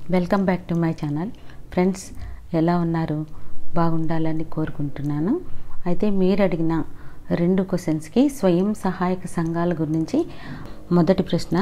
welcome back to my channel friends ఎలా ఉన్నారు బాగుండాలని కోరుకుంటున్నాను అయితే మీరు అడిగిన రెండు క్వశ్చన్స్కి స్వయం సహాయక సంఘాల గురించి మొదటి ప్రశ్న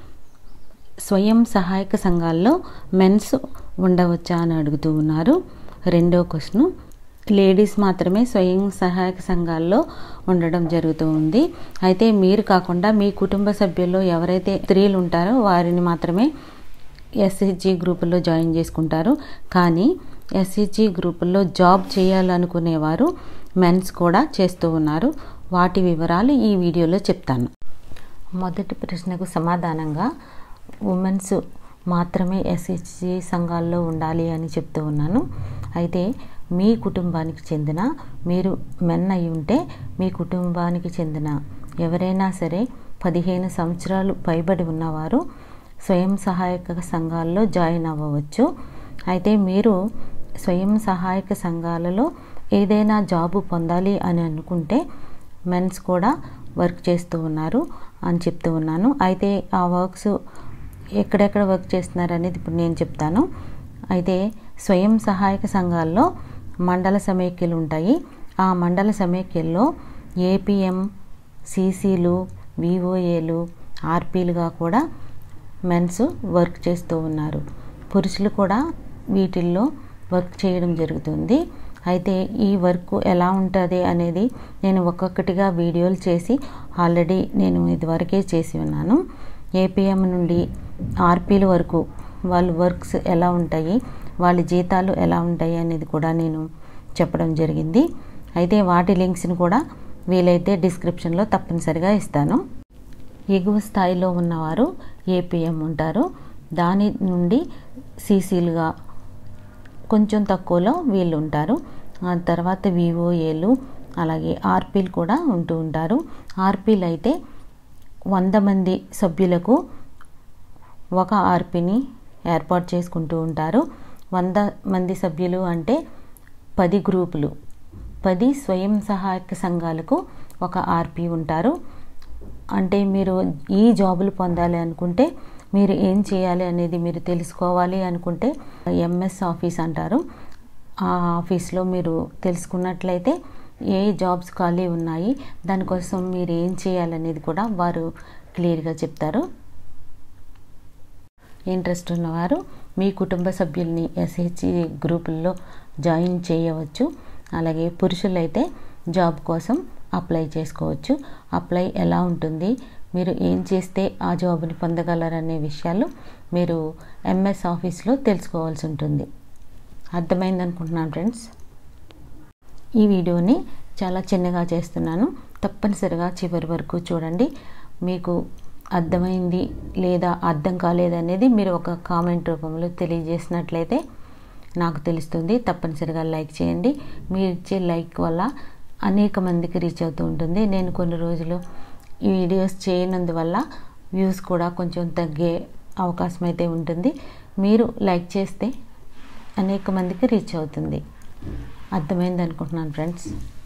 స్వయం సహాయక సంఘాల్లో మెన్స్ ఉండవచ్చా అని అడుగుతూ ఉన్నారు రెండో క్వశ్చన్ లేడీస్ మాత్రమే స్వయం సహాయక సంఘాల్లో ఉండడం జరుగుతూ ఉంది అయితే మీరు కాకుండా మీ కుటుంబ సభ్యుల్లో ఎవరైతే స్త్రీలు ఉంటారో వారిని మాత్రమే ఎస్హెచ్జి గ్రూపుల్లో జాయిన్ చేసుకుంటారు కానీ ఎస్హెచ్జి గ్రూపుల్లో జాబ్ చేయాలనుకునేవారు మెన్స్ కూడా చేస్తూ ఉన్నారు వాటి వివరాలు ఈ వీడియోలో చెప్తాను మొదటి ప్రశ్నకు సమాధానంగా ఉమెన్స్ మాత్రమే ఎస్హెచ్జి సంఘాల్లో ఉండాలి అని చెప్తూ ఉన్నాను అయితే మీ కుటుంబానికి చెందిన మీరు మెన్ అయి ఉంటే మీ కుటుంబానికి చెందిన ఎవరైనా సరే పదిహేను సంవత్సరాలు పైబడి ఉన్నవారు స్వయం సహాయక సంఘాల్లో జాయిన్ అవ్వవచ్చు అయితే మీరు స్వయం సహాయక సంఘాలలో ఏదైనా జాబు పొందాలి అని అనుకుంటే మెన్స్ కూడా వర్క్ చేస్తూ ఉన్నారు అని చెప్తూ ఉన్నాను అయితే ఆ వర్క్స్ ఎక్కడెక్కడ వర్క్ చేస్తున్నారు అనేది ఇప్పుడు నేను చెప్తాను అయితే స్వయం సహాయక సంఘాల్లో మండల సమైక్యలు ఉంటాయి ఆ మండల సమైక్యల్లో ఏపీఎం సీసీలు విఓఏలు ఆర్పీలుగా కూడా మెన్స్ వర్క్ చేస్తూ ఉన్నారు పురుషులు కూడా వీటిల్లో వర్క్ చేయడం జరుగుతుంది అయితే ఈ వర్క్ ఎలా ఉంటుంది అనేది నేను ఒక్కొక్కటిగా వీడియోలు చేసి ఆల్రెడీ నేను ఇదివరకే చేసి ఉన్నాను ఏపీఎం నుండి ఆర్పీల వరకు వాళ్ళ వర్క్స్ ఎలా ఉంటాయి వాళ్ళ జీతాలు ఎలా ఉంటాయి అనేది కూడా నేను చెప్పడం జరిగింది అయితే వాటి లింక్స్ని కూడా వీలైతే డిస్క్రిప్షన్లో తప్పనిసరిగా ఇస్తాను ఎగువ స్థాయిలో ఉన్నవారు ఏపీఎం ఉంటారు దాని నుండి సీసీలుగా కొంచెం తక్కువలో వీళ్ళు ఉంటారు ఆ తర్వాత వివోఏలు అలాగే ఆర్పీలు కూడా ఉంటూ ఉంటారు ఆర్పీలు అయితే వంద మంది సభ్యులకు ఒక ఆర్పీని ఏర్పాటు చేసుకుంటూ ఉంటారు వంద మంది సభ్యులు అంటే పది గ్రూపులు పది స్వయం సహాయక సంఘాలకు ఒక ఆర్పీ ఉంటారు అంటే మీరు ఈ జాబులు పొందాలి అనుకుంటే మీరు ఏం చేయాలి అనేది మీరు తెలుసుకోవాలి అనుకుంటే ఎంఎస్ ఆఫీస్ అంటారు ఆ ఆఫీస్లో మీరు తెలుసుకున్నట్లయితే ఏ జాబ్స్ ఖాళీ ఉన్నాయి దానికోసం మీరు ఏం చేయాలనేది కూడా వారు క్లియర్గా చెప్తారు ఇంట్రెస్ట్ ఉన్నవారు మీ కుటుంబ సభ్యుల్ని ఎస్హెచ్ఈ గ్రూపుల్లో జాయిన్ చేయవచ్చు అలాగే పురుషులైతే జాబ్ కోసం అప్లై చేసుకోవచ్చు అప్లై ఎలా ఉంటుంది మీరు ఏం చేస్తే ఆ జాబ్ని పొందగలరనే విషయాలు మీరు ఎంఎస్ ఆఫీస్లో తెలుసుకోవాల్సి ఉంటుంది అర్థమైంది అనుకుంటున్నాను ఫ్రెండ్స్ ఈ వీడియోని చాలా చిన్నగా చేస్తున్నాను తప్పనిసరిగా చివరి వరకు చూడండి మీకు అర్థమైంది లేదా అర్థం కాలేదనేది మీరు ఒక కామెంట్ రూపంలో తెలియజేసినట్లయితే నాకు తెలుస్తుంది తప్పనిసరిగా లైక్ చేయండి మీరు ఇచ్చే లైక్ వల్ల అనేక మందికి రీచ్ అవుతూ ఉంటుంది నేను కొన్ని రోజులు ఈ వీడియోస్ చేయనందువల్ల వ్యూస్ కూడా కొంచెం తగ్గే అవకాశం అయితే ఉంటుంది మీరు లైక్ చేస్తే అనేక మందికి రీచ్ అవుతుంది అర్థమైంది అనుకుంటున్నాను ఫ్రెండ్స్